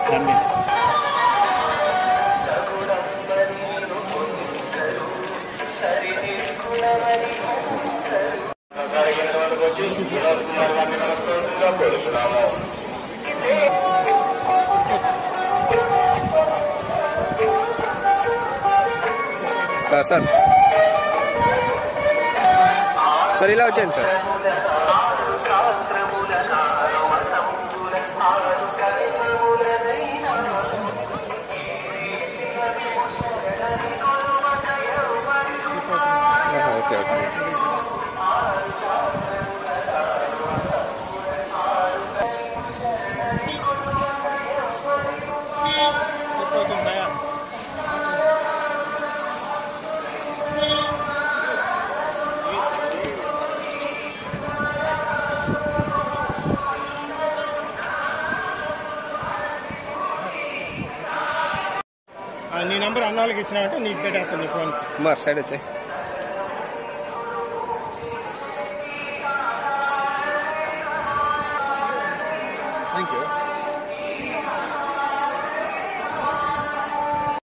sir sir sir ఇలా వచ్చాను sir ఆహా, ఓకే ఓకే నీ నెంబర్ అన్నాళ్ళకి ఇచ్చినావంటే నీకు పెట్టేస్తాను నీ ఫోన్ కుమార్ సైడ్ వచ్చాయి